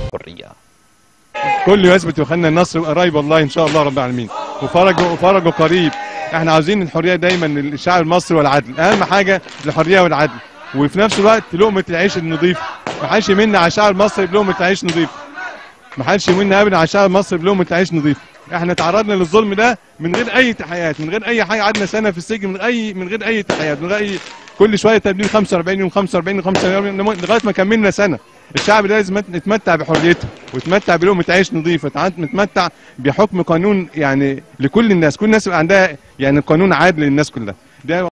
حرية كل يثبت يوحنا النصر قريب والله ان شاء الله رب العالمين وفرجه وفرجه قريب احنا عاوزين الحريه دايما للشعب المصري والعدل اهم حاجه الحريه والعدل وفي نفس الوقت لقمه العيش النظيفه ما حدش يمن على الشعب المصري بلقمه عيش نظيفه ما حدش يمن ابدا على الشعب المصري بلقمه عيش نظيفه احنا تعرضنا للظلم ده من غير اي تحيات من غير اي حاجه قعدنا سنه في السجن من اي من غير اي تحيات من غير اي كل شويه تبديل 45 يوم 45 يوم 45 يوم لغايه ما كملنا سنه الشعب ده لازم يتمتع بحريته ويتمتع بلقمه عيش نظيفه يتمتع بحكم قانون يعني لكل الناس كل الناس يبقى عندها يعني قانون عادل للناس كلها ده